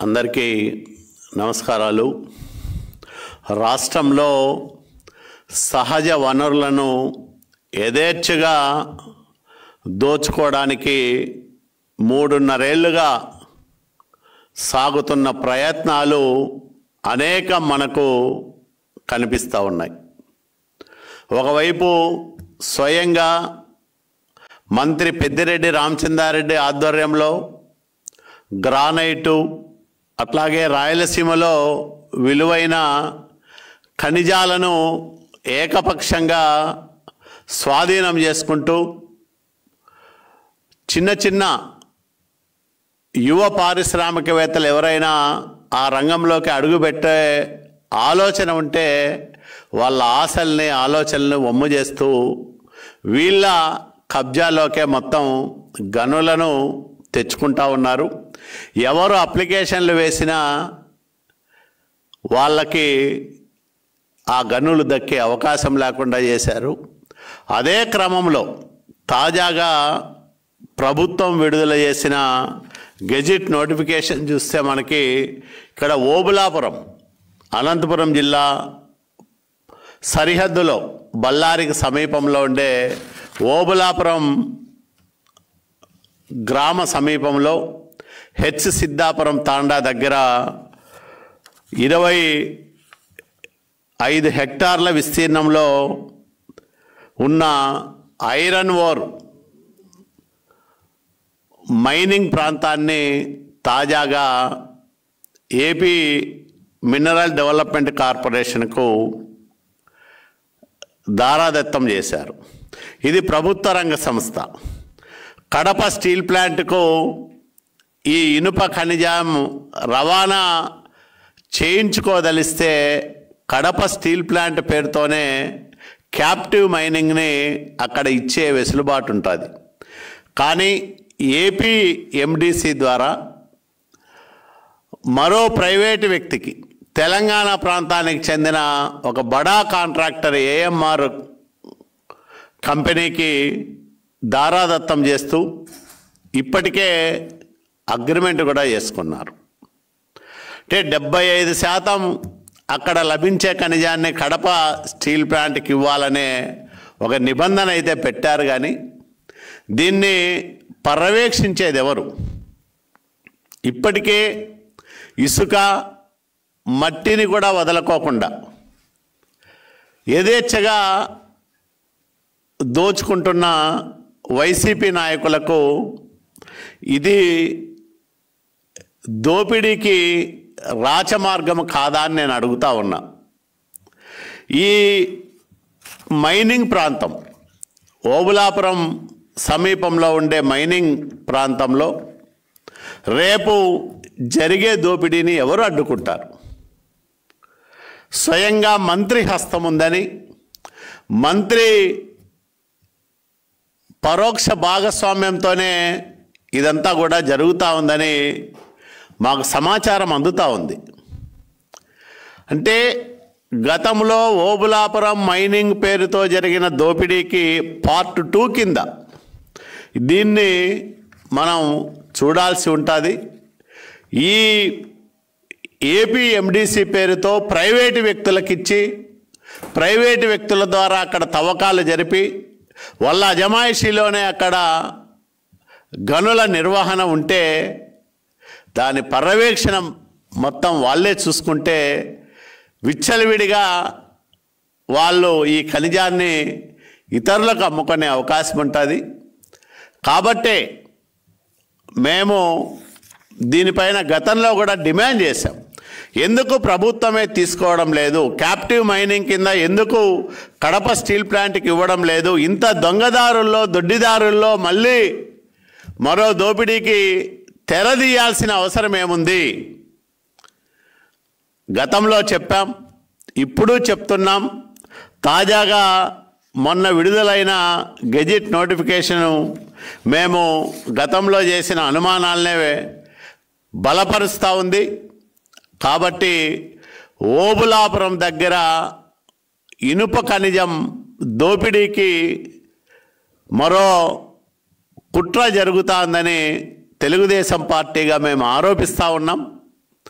అందరికీ నమస్కారాలు రాష్ట్రంలో సహజ వనరులను యథేచ్ఛగా దోచుకోవడానికి మూడున్నరేళ్లుగా సాగుతున్న ప్రయత్నాలు అనేకం మనకు కనిపిస్తూ ఉన్నాయి ఒకవైపు స్వయంగా మంత్రి పెద్దిరెడ్డి రామచంద్రారెడ్డి ఆధ్వర్యంలో గ్రానైటు అట్లాగే రాయలసీమలో విలువైన ఖనిజాలను ఏకపక్షంగా స్వాధీనం చేసుకుంటూ చిన్న చిన్న యువ పారిశ్రామికవేత్తలు ఎవరైనా ఆ రంగంలోకి అడుగుపెట్టే ఆలోచన ఉంటే వాళ్ళ ఆశల్ని ఆలోచనల్ని వమ్ము చేస్తూ వీళ్ళ కబ్జాలోకే మొత్తం గనులను తెచ్చుకుంటా ఉన్నారు ఎవరు అప్లికేషన్లు వేసినా వాళ్ళకి ఆ గనులు దక్కే అవకాశం లేకుండా చేశారు అదే క్రమంలో తాజాగా ప్రభుత్వం విడుదల చేసిన గెజిట్ నోటిఫికేషన్ చూస్తే మనకి ఇక్కడ ఓబులాపురం అనంతపురం జిల్లా సరిహద్దులో బళ్ళారికి సమీపంలో ఉండే ఓబులాపురం గ్రామ సమీపంలో హెచ్ సిద్ధాపురం తాండా దగ్గర ఇరవై ఐదు హెక్టార్ల విస్తీర్ణంలో ఉన్న ఐరన్ ఓర్ మైనింగ్ ప్రాంతాన్ని తాజాగా ఏపీ మినరల్ డెవలప్మెంట్ కార్పొరేషన్కు దారాదత్తం చేశారు ఇది ప్రభుత్వ రంగ సంస్థ కడప స్టీల్ ప్లాంట్కు ఈ ఇనుప ఖనిజం రవాణా చేయించుకోదలిస్తే కడప స్టీల్ ప్లాంట్ పేరుతోనే క్యాప్టివ్ మైనింగ్ని అక్కడ ఇచ్చే వెసులుబాటు ఉంటుంది కానీ ఏపీ ఎండిసి ద్వారా మరో ప్రైవేటు వ్యక్తికి తెలంగాణ ప్రాంతానికి చెందిన ఒక బడా కాంట్రాక్టర్ ఏఎంఆర్ కంపెనీకి దారాదత్తం చేస్తూ ఇప్పటికే అగ్రిమెంట్ కూడా చేసుకున్నారు అంటే డెబ్బై ఐదు శాతం అక్కడ లభించే ఖనిజాన్ని కడప స్టీల్ ప్లాంట్కి ఇవ్వాలనే ఒక నిబంధన అయితే పెట్టారు కానీ దీన్ని పర్యవేక్షించేది ఎవరు ఇప్పటికే ఇసుక మట్టిని కూడా వదలకోకుండా యథేచ్ఛగా దోచుకుంటున్న వైసీపీ నాయకులకు ఇది దోపిడీకి రాచమార్గం కాదా అని నేను అడుగుతా ఉన్నా ఈ మైనింగ్ ప్రాంతం ఓబులాపురం సమీపంలో ఉండే మైనింగ్ ప్రాంతంలో రేపు జరిగే దోపిడీని ఎవరు అడ్డుకుంటారు స్వయంగా మంత్రి హస్తం ఉందని మంత్రి పరోక్ష భాగస్వామ్యంతోనే ఇదంతా కూడా జరుగుతూ ఉందని మాకు సమాచారం అందుతూ ఉంది అంటే గతంలో ఓబులాపురం మైనింగ్ పేరుతో జరిగిన దోపిడీకి పార్ట్ టూ కింద దీన్ని మనం చూడాల్సి ఉంటుంది ఈ ఏపీ ఎండిసి పేరుతో ప్రైవేటు వ్యక్తులకిచ్చి ప్రైవేటు వ్యక్తుల ద్వారా అక్కడ తవ్వకాలు జరిపి వాళ్ళ అజమాయిషీలోనే అక్కడ గనుల నిర్వహణ ఉంటే దాని పర్యవేక్షణ మొత్తం వాళ్ళే చూసుకుంటే విచ్చలవిడిగా వాళ్ళు ఈ ఖనిజాన్ని ఇతరులకు అమ్ముకునే అవకాశం ఉంటుంది కాబట్టే మేము దీనిపైన గతంలో కూడా డిమాండ్ చేశాం ఎందుకు ప్రభుత్వమే తీసుకోవడం లేదు క్యాప్టివ్ మైనింగ్ కింద ఎందుకు కడప స్టీల్ ప్లాంట్కి ఇవ్వడం లేదు ఇంత దొంగదారుల్లో దొడ్డిదారుల్లో మళ్ళీ మరో దోపిడీకి తెరదీయాల్సిన అవసరం ఏముంది గతంలో చెప్పాం ఇప్పుడు చెప్తున్నాం తాజాగా మొన్న విడుదలైన గెజిట్ నోటిఫికేషను మేము గతంలో చేసిన అనుమానాలనే బలపరుస్తూ ఉంది కాబట్టి ఓబులాపురం దగ్గర ఇనుప ఖనిజం దోపిడీకి మరో కుట్ర జరుగుతోందని తెలుగుదేశం పార్టీగా మేము ఆరోపిస్తూ ఉన్నాం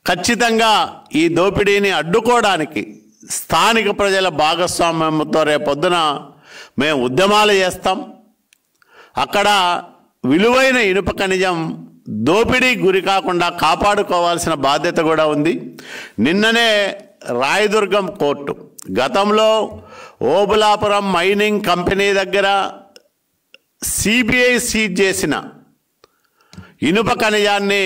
ఖచ్చితంగా ఈ దోపిడీని అడ్డుకోవడానికి స్థానిక ప్రజల భాగస్వామ్యంతో రేపొద్దున మేము ఉద్యమాలు చేస్తాం అక్కడ విలువైన ఇనుప ఖనిజం దోపిడీ గురి కాకుండా కాపాడుకోవాల్సిన బాధ్యత కూడా ఉంది నిన్ననే రాయదుర్గం కోర్టు గతంలో ఓబులాపురం మైనింగ్ కంపెనీ దగ్గర సిబిఐ సీజ్ చేసిన ఇనుప ఖనిజాన్ని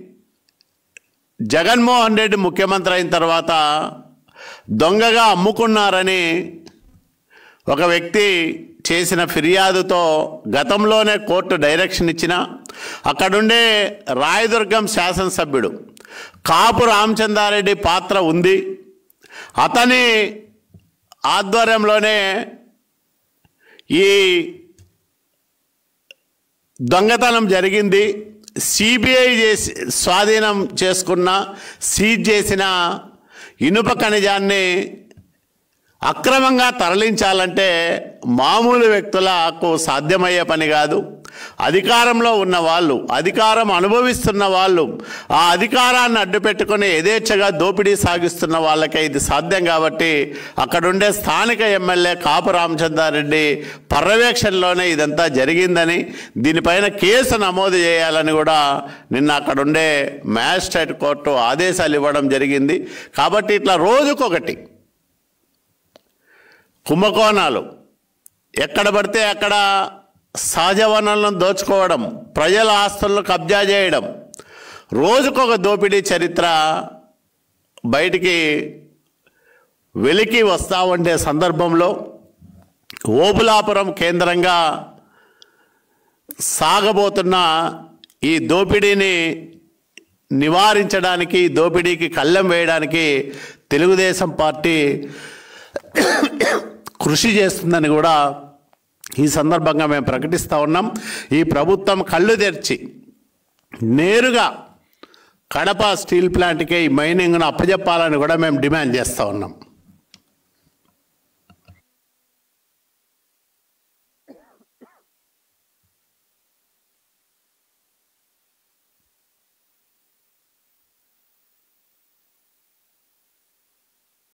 జగన్మోహన్ రెడ్డి ముఖ్యమంత్రి అయిన తర్వాత దొంగగా అమ్ముకున్నారని ఒక వ్యక్తి చేసిన ఫిర్యాదుతో గతంలోనే కోర్టు డైరెక్షన్ ఇచ్చిన అక్కడుండే రాయదుర్గం శాసనసభ్యుడు కాపు రామచంద్రారెడ్డి పాత్ర ఉంది అతని ఆధ్వర్యంలోనే ఈ దొంగతనం జరిగింది సిబిఐ చేసి స్వాధీనం చేసుకున్న సీజ్ చేసిన ఇనుప ఖనిజాన్ని అక్రమంగా తరలించాలంటే మామూలు వ్యక్తులకు సాధ్యమయ్యే పని కాదు అధికారంలో ఉన్న వాళ్ళు అధికారం అనుభవిస్తున్న వాళ్ళు ఆ అధికారాన్ని అడ్డుపెట్టుకొని యథేచ్ఛగా దోపిడీ సాగిస్తున్న వాళ్ళకే ఇది సాధ్యం కాబట్టి అక్కడుండే స్థానిక ఎమ్మెల్యే కాపు రామచంద్రారెడ్డి పర్యవేక్షణలోనే ఇదంతా జరిగిందని దీనిపైన కేసు నమోదు చేయాలని కూడా నిన్న అక్కడుండే మ్యాజిస్ట్రేట్ కోర్టు ఆదేశాలు ఇవ్వడం జరిగింది కాబట్టి ఇట్లా రోజుకొకటి కుంభకోణాలు ఎక్కడ పడితే అక్కడ సహజ వనరులను దోచుకోవడం ప్రజల ఆస్తులను కబ్జా చేయడం రోజుకొక దోపిడీ చరిత్ర బయటికి వెలికి వస్తూ ఉండే సందర్భంలో ఓబులాపురం కేంద్రంగా సాగబోతున్న ఈ దోపిడీని నివారించడానికి ఈ దోపిడీకి కళ్ళెం వేయడానికి తెలుగుదేశం పార్టీ కృషి చేస్తుందని కూడా ఈ సందర్భంగా మేము ప్రకటిస్తూ ఉన్నాం ఈ ప్రభుత్వం కళ్ళు తెరిచి నేరుగా కడప స్టీల్ ప్లాంట్కే ఈ మైనింగ్ను అప్పజెప్పాలని కూడా మేము డిమాండ్ చేస్తూ ఉన్నాం